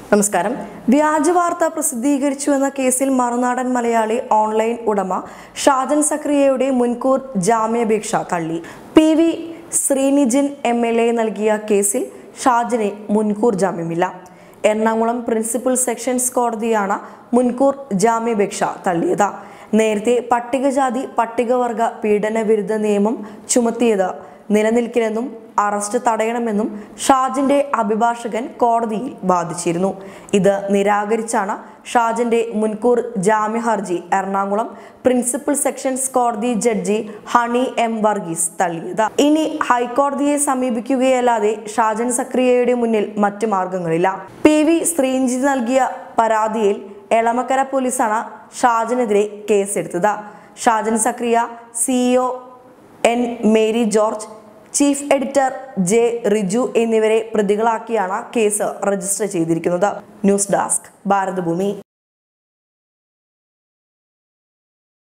നമസ്കാരം വ്യാജ വാർത്ത പ്രസിദ്ധീകരിച്ചു എന്ന കേസിൽ മറുനാടൻ മലയാളി ഓൺലൈൻ ഉടമ ഷാജൻ സക്രിയയുടെ മുൻകൂർ ജാമ്യാപേക്ഷ തള്ളി P V Sreenijin M L A നൽകിയ കേസിൽ ഷാജന് മുൻകൂർ ജാമ്യമില്ല എറണാകുളം പ്രിൻസിപ്പൽ സെഷൻസ് കോടതിയാണ് മുൻകൂർ ജാമ്യാപേക്ഷ തള്ളിയത് നേരത്തെ പട്ടികജാതി പട്ടികവർഗ പീഡന വിരുദ്ധ നിയമം ചുമത്തിയത് നിലനിൽക്കില്ലെന്നും അറസ്റ്റ് തടയണമെന്നും ഷാജിന്റെ അഭിഭാഷകൻ കോടതിയിൽ വാദിച്ചിരുന്നു ഇത് നിരാകരിച്ചാണ് ഷാജിന്റെ മുൻകൂർ ജാമ്യ ഹർജി എറണാകുളം പ്രിൻസിപ്പൽ സെഷൻസ് കോടതി ജഡ്ജി ഹണി എം വർഗീസ് തള്ളിയത് ഇനി ഹൈക്കോടതിയെ സമീപിക്കുകയല്ലാതെ ഷാജൻ സക്രിയയുടെ മുന്നിൽ മറ്റു മാർഗങ്ങളില്ല പി വി ശ്രീഞ്ജിത്ത് നൽകിയ പരാതിയിൽ എളമക്കര പോലീസാണ് ഷാജനെതിരെ കേസെടുത്തത് Shajan Sakariya CEO N Mary George chief editor J Riju എന്നിവരെ പ്രതികളാക്കിയാണ് കേസ് രജിസ്റ്റർ ചെയ്തിരിക്കുന്നത് ന്യൂസ് ഡെസ്ക് ഭാരതഭൂമി